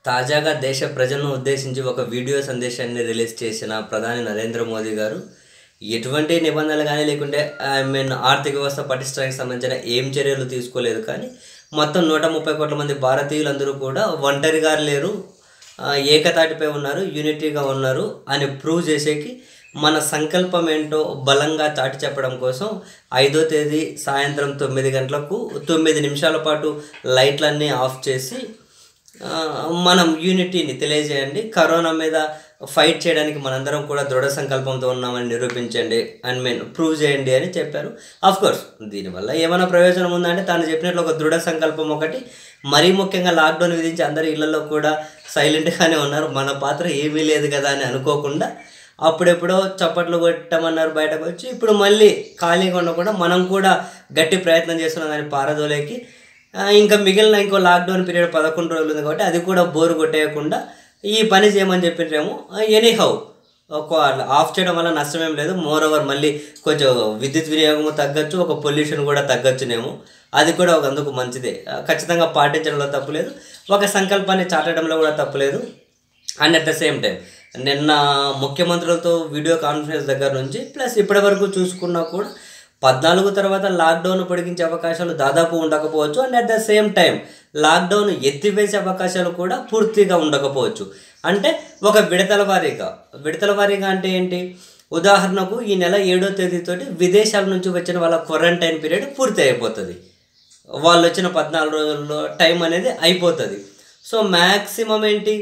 తాజాగా దేశ ప్రజలను ఉద్దేశించి ఒక వీడియో సందేశాన్ని రిలీజ్ చేసిన ప్రధాని నరేంద్ర మోదీ గారు ఎటువంటి నిబంధనలు కానీ లేకుంటే ఐ మీన్ ఆర్థిక వ్యవస్థ పటిష్టానికి సంబంధించిన ఏం చర్యలు తీసుకోలేదు కానీ మొత్తం నూట ముప్పై కోట్ల మంది భారతీయులందరూ కూడా ఒంటరిగా లేరు ఆ, ఏకతాటిపై ఉన్నారు యూనిటీగా ఉన్నారు అని ప్రూవ్ చేసేకి మన సంకల్పం ఏంటో బలంగా చాటి చెప్పడం కోసం ఐదో తేదీ సాయంత్రం తొమ్మిది గంటలకు తొమ్మిది నిమిషాల పాటు లైట్లన్నీ ఆఫ్ చేసి ఆ, మనం యూనిటీని తెలియజేయండి కరోనా మీద ఫైట్ చేయడానికి మనందరం కూడా దృఢ సంకల్పంతో ఉన్నామని నిరూపించండి అండ్ మీన్ ప్రూవ్ చేయండి అని చెప్పారు అఫ్ కోర్స్ దీనివల్ల ఏమైనా ప్రయోజనం ఉందంటే తాను చెప్పినట్లు ఒక దృఢ సంకల్పం ఒకటి మరీ ముఖ్యంగా లాక్డౌన్ విధించి అందరు ఇళ్లలో కూడా సైలెంట్గానే ఉన్నారు మన పాత్ర ఏమీ లేదు కదా అని అనుకోకుండా అప్పుడెప్పుడో చప్పట్లు కొట్టమన్నారు బయటకు వచ్చి ఇప్పుడు మళ్ళీ ఖాళీగా ఉండకుండా మనం కూడా గట్టి ప్రయత్నం చేస్తున్నాం దాన్ని పారదోలేకి ఆ, ఇంకా మిగిలిన ఇంకో లాక్డౌన్ పీరియడ్ పదకొండు రోజులు ఉంది కాబట్టి అది కూడా బోరు కొట్టేయకుండా ఈ పని చేయమని చెప్పినేమో ఎనీ హౌ ఒక ఆఫ్ చేయడం వల్ల నష్టమేం లేదు మోర్ ఓవర్ మళ్ళీ కొంచెం విద్యుత్ వినియోగము తగ్గచ్చు ఒక పొల్యూషన్ కూడా తగ్గచ్చునేమో అది కూడా ఒక అందుకు మంచిదే ఆ, ఖచ్చితంగా పాటించడంలో తప్పులేదు ఒక సంకల్పాన్ని చాటడంలో కూడా తప్పులేదు and at the same time నిన్న ముఖ్యమంత్రులతో వీడియో కాన్ఫరెన్స్ దగ్గర నుంచి ప్లస్ ఇప్పటి వరకు చూసుకున్నా కూడా పద్నాలుగు తర్వాత లాక్డౌన్ పొడిగించే అవకాశాలు దాదాపు ఉండకపోవచ్చు and at the same time lockdown ఎత్తివేసే అవకాశాలు కూడా పూర్తిగా ఉండకపోవచ్చు అంటే ఒక విడతల వారీగా విడతల వారీగా అంటే ఏంటి ఉదాహరణకు ఈ నెల ఏడో తేదీతోటి విదేశాల నుంచి వచ్చిన వాళ్ళ క్వారంటైన్ పీరియడ్ పూర్తి అయిపోతుంది వాళ్ళు వచ్చిన పద్నాలుగు రోజుల్లో టైం అనేది అయిపోతుంది సో మ్యాక్సిమం ఏంటి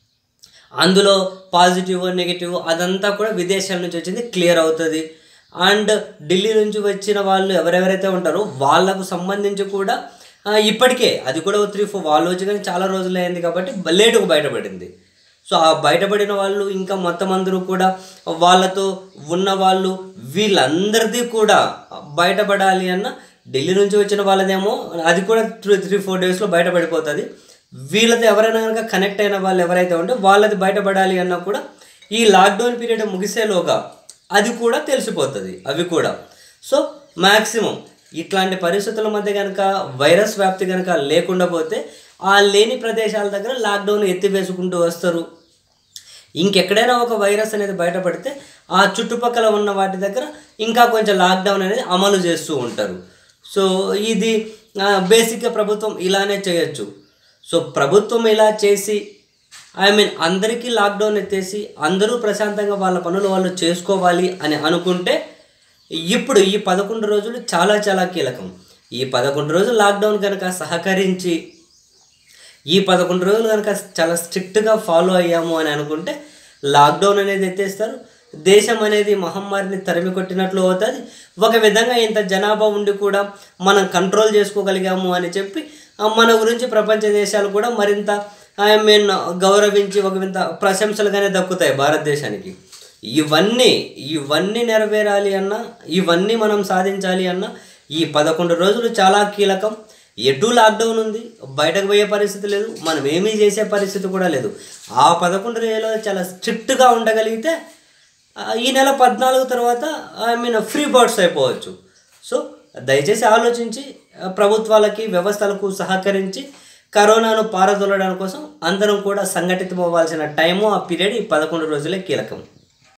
అందులో పాజిటివ్ నెగిటివ్ అదంతా కూడా విదేశాల నుంచి వచ్చింది క్లియర్ అవుతుంది అండ్ ఢిల్లీ నుంచి వచ్చిన వాళ్ళు ఎవరెవరైతే ఉంటారో వాళ్ళకు సంబంధించి కూడా ఆ, ఇప్పటికే అది కూడా త్రీ ఫోర్ వాళ్ళు వచ్చి కానీ చాలా రోజులు అయింది కాబట్టి లేటుకు బయటపడింది సో ఆ బయటపడిన వాళ్ళు ఇంకా మొత్తం అందరూ కూడా వాళ్ళతో ఉన్న వాళ్ళు వీళ్ళందరిది కూడా బయటపడాలి అన్న ఢిల్లీ నుంచి వచ్చిన వాళ్ళదేమో అది కూడా త్రీ త్రీ ఫోర్ డేస్లో బయటపడిపోతుంది వీళ్ళతో ఎవరైనా కనుక కనెక్ట్ అయిన వాళ్ళు ఎవరైతే ఉంటే వాళ్ళది బయటపడాలి అన్నా కూడా ఈ లాక్డౌన్ పీరియడ్ ముగిసేలోగా అది కూడా తెలిసిపోతుంది అవి కూడా సో మ్యాక్సిమం ఇట్లాంటి పరిస్థితుల మధ్య కనుక వైరస్ వ్యాప్తి కనుక లేకుండా పోతే ఆ లేని ప్రదేశాల దగ్గర లాక్డౌన్ ఎత్తివేసుకుంటూ వస్తారు ఇంకెక్కడైనా ఒక వైరస్ అనేది బయటపడితే ఆ చుట్టుపక్కల ఉన్న వాటి దగ్గర ఇంకా కొంచెం లాక్డౌన్ అనేది అమలు చేస్తూ ఉంటారు సో ఇది ఆ, బేసిక్గా ప్రభుత్వం ఇలానే చేయొచ్చు సో ప్రభుత్వం ఇలా చేసి ఐ మీన్ అందరికీ లాక్డౌన్ ఎత్తేసి అందరూ ప్రశాంతంగా వాళ్ళ పనులు వాళ్ళు చేసుకోవాలి అని అనుకుంటే ఇప్పుడు ఈ పదకొండు రోజులు చాలా చాలా కీలకం ఈ పదకొండు రోజులు లాక్డౌన్ కనుక సహకరించి ఈ పదకొండు రోజులు కనుక చాలా స్ట్రిక్ట్గా ఫాలో అయ్యాము అని అనుకుంటే లాక్డౌన్ అనేది ఎత్తేస్తారు దేశం అనేది మహమ్మారిని తరిమి కొట్టినట్లు అవుతుంది ఒక విధంగా ఇంత జనాభా ఉండి కూడా మనం కంట్రోల్ చేసుకోగలిగాము అని చెప్పి ఆ, మన గురించి ప్రపంచ దేశాలు కూడా మరింత ఐ మీన్ గౌరవించి ఒక వింత ప్రశంసలుగానే దక్కుతాయి భారతదేశానికి ఇవన్నీ ఇవన్నీ నెరవేరాలి అన్న ఇవన్నీ మనం సాధించాలి అన్న ఈ పదకొండు రోజులు చాలా కీలకం ఎటు లాక్డౌన్ ఉంది బయటకు పోయే పరిస్థితి లేదు మనం ఏమీ చేసే పరిస్థితి కూడా లేదు ఆ పదకొండు రోజులు చాలా స్ట్రిక్ట్గా ఉండగలిగితే ఆ, ఈ నెల పద్నాలుగు తర్వాత ఐ మీన్ ఫ్రీ బర్డ్స్ అయిపోవచ్చు సో దయచేసి ఆలోచించి ఆ, ప్రభుత్వాలకి వ్యవస్థలకు సహకరించి కరోనాను పారదోలడం కోసం అందరం కూడా సంఘటితం అవ్వాల్సిన టైము ఆ పీరియడ్ ఈ పదకొండు రోజులే కీలకం